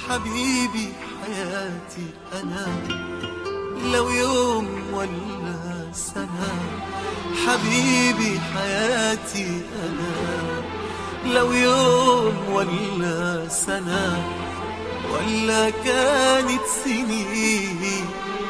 حبيبي حياتي أنا لو يوم ولا سنة حبيبي حياتي أنا لو يوم ولا سنة ولا كانت سنين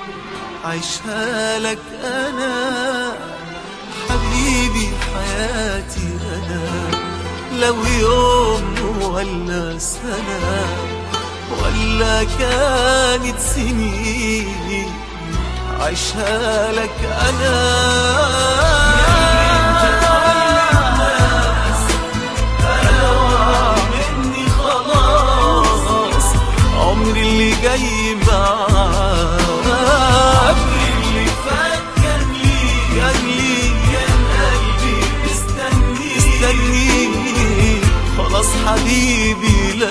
عيشها لك أنا حبيبي حياتي أنا لو يوم ولا سنة ولا كانت سنين عيشها لك أنا مني خلاص عمري اللي جاي معاك عمري اللي فات كان لي كان لي كان قلبي مستني مستني خلاص حبيبي لا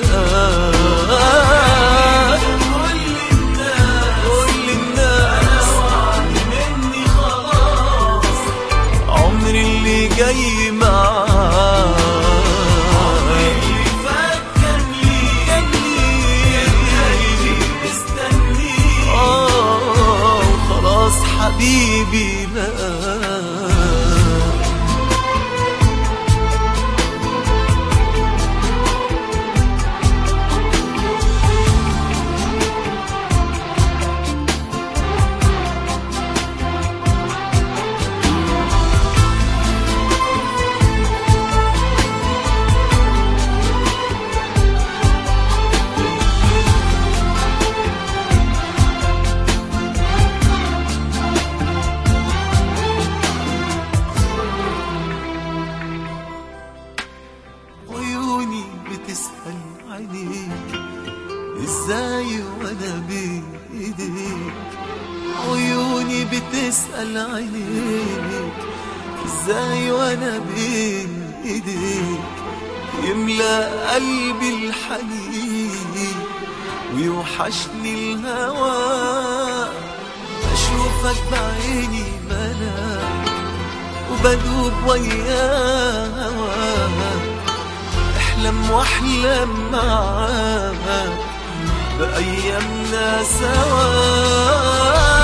كل الناس كل الناس مني خلاص عمري اللي جاي معاك اللي فات كان لي كان لي قلبي مستني اه وخلاص حبيبي لا عيوني بتسأل عينيك ازاي وانا بايديك عيوني بتسأل عينيك ازاي وانا بايديك يملى قلبي الحنين ويوحشني الهوى اشوفك بعيني ملاك وبدوب ويا هواك احلم واحلم معاك بأيامنا سوا